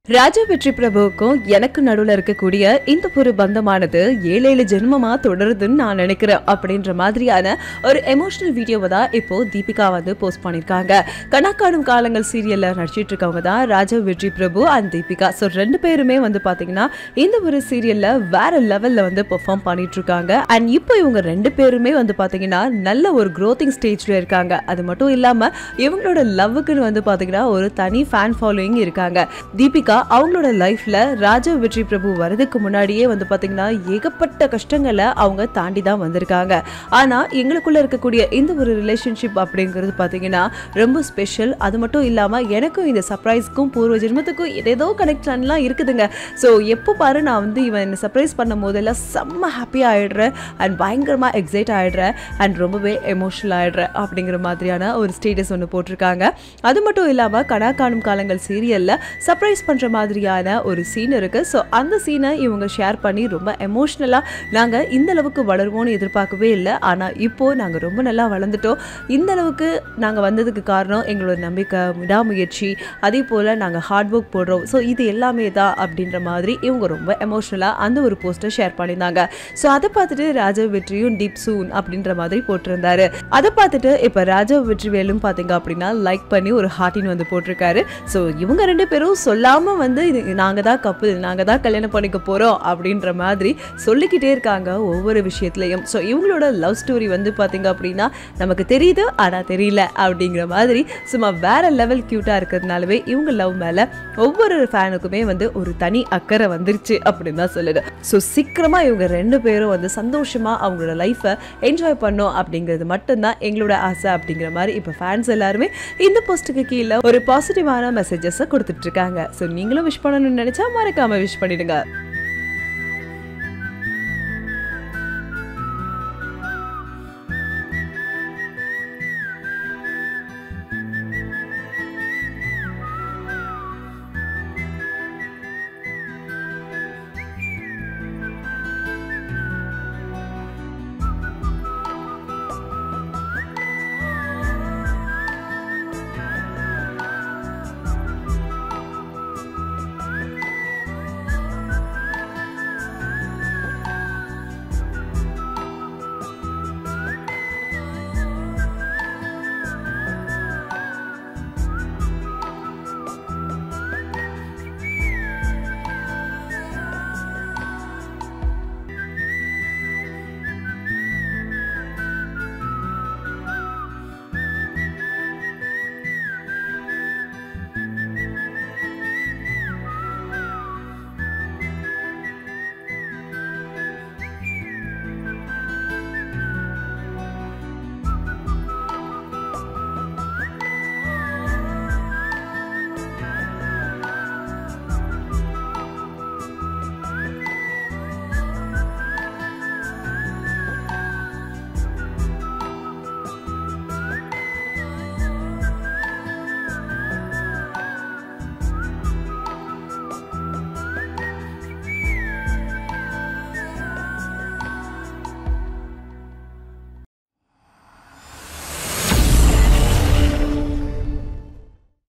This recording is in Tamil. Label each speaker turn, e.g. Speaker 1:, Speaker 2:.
Speaker 1: ராஜா வெற்றி பிரபுவுக்கும் எனக்கு நடுவுல இருக்கக்கூடிய இந்த ஒரு பந்தமானது ஏழு ஏழு ஜென்மமா தொடருதுன்னு நான் நினைக்கிறேன் அப்படின்ற மாதிரியான ஒரு எமோஷனல் வீடியோவை தான் இப்போ தீபிகா வந்து போஸ்ட் பண்ணிருக்காங்க கணக்காடும் காலங்கள் சீரியல்ல நடிச்சிட்டு இருக்கவங்க தான் ராஜா வெற்றி பிரபு அண்ட் தீபிகா ஸோ ரெண்டு பேருமே வந்து பாத்தீங்கன்னா இந்த ஒரு சீரியல்ல வேற லெவல்ல வந்து பெர்ஃபார்ம் பண்ணிட்டு இருக்காங்க அண்ட் இப்போ இவங்க ரெண்டு பேருமே வந்து பாத்தீங்கன்னா நல்ல ஒரு க்ரோத்திங் ஸ்டேஜ்ல இருக்காங்க அது மட்டும் இல்லாம இவங்களோட லவ்வுக்குன்னு வந்து பாத்தீங்கன்னா ஒரு தனி ஃபேன் ஃபாலோயிங் இருக்காங்க தீபிகா அவங்களோட லைஃப்ல ராஜா வெற்றி பிரபு வரதுக்கு முன்னாடியே வந்து பாத்தீங்கன்னா ஏகப்பட்ட கஷ்டங்களை அவங்க தாண்டி தான் வந்திருக்காங்க ஆனா எங்களுக்குள்ள இருக்கக்கூடிய இந்த ஒரு ரிலேஷன்ஷிப் அப்படிங்கிறது பாத்தீங்கன்னா ரொம்ப ஸ்பெஷல் அது மட்டும் இல்லாம எனக்கும் இந்த சர்ப்ரைஸ்க்கும் பூர்வ ஜென்மத்துக்கும் ஏதேதோ கனெக்ஷன்லாம் இருக்குதுங்க ஸோ எப்போ பாரு நான் வந்து இவன் என்ன சர்ப்ரைஸ் பண்ணும் போதெல்லாம் செம்ம ஹாப்பி ஆயிடுறேன் அண்ட் பயங்கரமா எக்ஸைட் ஆயிடுறேன் அண்ட் ரொம்பவே எமோஷனல் ஆயிடுறேன் அப்படிங்கிற மாதிரியான ஒரு ஸ்டேட்டஸ் ஒன்று போட்டிருக்காங்க அது மட்டும் இல்லாம கடா காணும் காலங்கள் சீரியல்ல சர்ப்ரைஸ் பண்ற மாதிரியான ஒரு சீன் இருக்கு ஸோ அந்த சீனை இவங்க ஷேர் பண்ணி ரொம்ப எமோஷ்னலா நாங்க இந்த அளவுக்கு வளருவோம்னு எதிர்பார்க்கவே இல்லை ஆனா இப்போ நாங்க ரொம்ப நல்லா வளர்ந்துட்டோம் இந்த அளவுக்கு நாங்க வந்ததுக்கு காரணம் எங்களோட நம்பிக்கை விடாமுயற்சி அதே போல நாங்க ஹார்ட் ஒர்க் போடுறோம் ஸோ இது எல்லாமே தான் அப்படின்ற மாதிரி இவங்க ரொம்ப எமோஷ்னலா அந்த ஒரு போஸ்டர் ஷேர் பண்ணியிருந்தாங்க ஸோ அதை பார்த்துட்டு ராஜா வெற்றியும் டீப் சூன் அப்படின்ற மாதிரி போட்டிருந்தாரு அதை பார்த்துட்டு இப்போ ராஜா வெற்றிவேலும் பார்த்தீங்க அப்படின்னா லைக் பண்ணி ஒரு ஹார்ட்டின் வந்து போட்டிருக்காரு ஸோ இவங்க ரெண்டு பேரும் சொல்லாம வந்து இது நாங்க தான் கப்பல் நாங்க தான் கல்யாணம் பண்ணிக்க போறோம் அப்படின்ற மாதிரி சொல்லிக்கிட்டே இருக்காங்க ஒவ்வொரு விஷயத்துலையும் ஸோ இவங்களோட லவ் ஸ்டோரி வந்து பார்த்தீங்க அப்படின்னா நமக்கு தெரியுது ஆனா தெரியல அப்படிங்கிற மாதிரி சும்மா வேற லெவல் கியூட்டா இருக்கிறதுனாலவே இவங்க லவ் மேல ஒவ்வொரு ஃபேனுக்குமே வந்து ஒரு தனி அக்கறை வந்துருச்சு அப்படின்னு தான் சொல்லுது ஸோ சீக்கிரமா இவங்க ரெண்டு பேரும் வந்து சந்தோஷமா அவங்களோட லைஃப்பை என்ஜாய் பண்ணோம் அப்படிங்கிறது மட்டும்தான் எங்களோட ஆசை அப்படிங்கிற மாதிரி இப்போ ஃபேன்ஸ் எல்லாருமே இந்த போஸ்ட்டுக்கு கீழே ஒரு பாசிட்டிவான மெசேஜஸை கொடுத்துட்டு இருக்காங்க ஸோ நீங்களும் விஷ் பண்ணணும்னு நினைச்சா மறக்காம விஷ் பண்ணிடுங்க